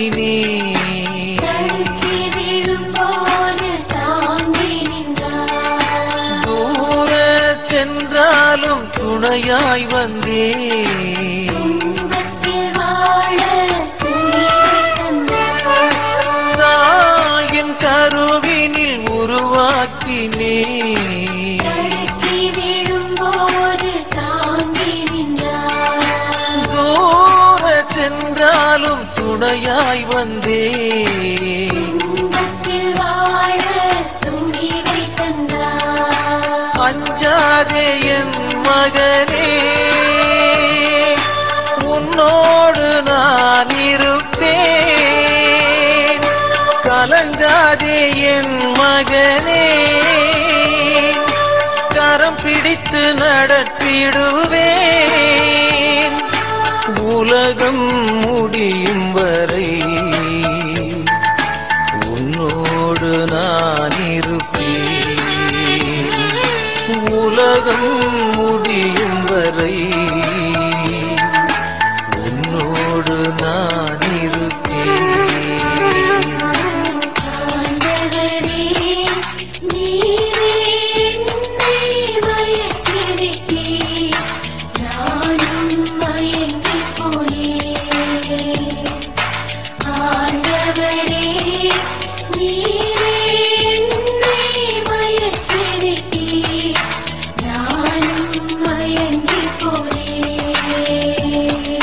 நீ தடுக்கி விழும்போது தாங்கி நின்றாய் தூர சென்றாலும் துணையாய் வந்தே துன்பத்தில் வாழ துணிவை தந்தாய் தாயின் கருவினில் உருவாக்கினே தடுக்கி விழும்போது தாங்கி நின்றாய் தூர சென்றாலும் துணையாய் வந்தே துன்பத்தில் வாழ துணிவை தந்தாய் அஞ்சாதே என் மகனே உன்னோடு நான் இருப்பேன் கலங்காதே என் மகனே கரம் பிடித்து நடத்திடுவேன் உலகம் முடியும் வரை உன்னோடு நான் இருப்பேன் உலகம் முடியும் வரை உன்னோடு நான் இருப்பேன் ஆண்டவரே நீரே என்னை மயக்கிவிட்டீர் நானும் மயங்கிப் போனேன் ஆண்டவரே நீரே என்னை மயக்கிவிட்டீர் நானும் மயங்கிப் போனேன்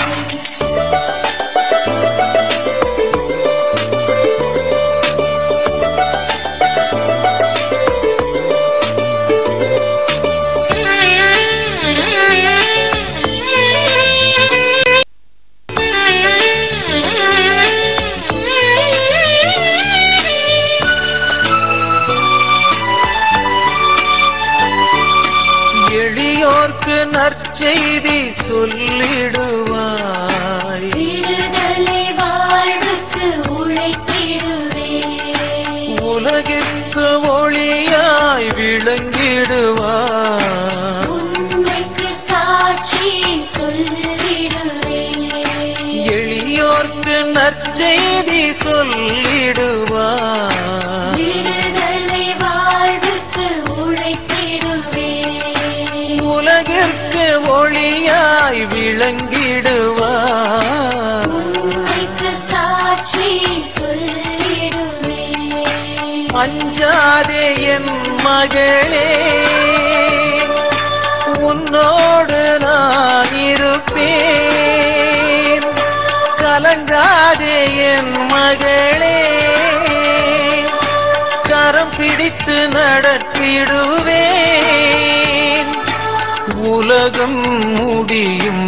எளியோர்க்கு நற்செய்தி சொல்லிடுவாய் விடுதலை வாழ்வுக்கு உழைத்திடுவே உலகிற்கு ஒளியாய் விளங்கிடுவாய் உண்மைக்கு சாட்சி சொல்லிடுவே எளியோர்க்கு நற்செய்தி சொல்லிடுவாய் விடுதலை வாழ்வுக்கு உழைத்திடுவே உலகிற்கு ஒளியாய் விளங்கிடுவாய் உண்மைக்கு சாட்சி சொல்லிடுவே அஞ்சாதே என் மகளே உன்னோடு நான் இருப்பேன் கலங்காதே என் மகளே கரம் பிடித்து நடத்திடுவேன் உலகம் முடியும்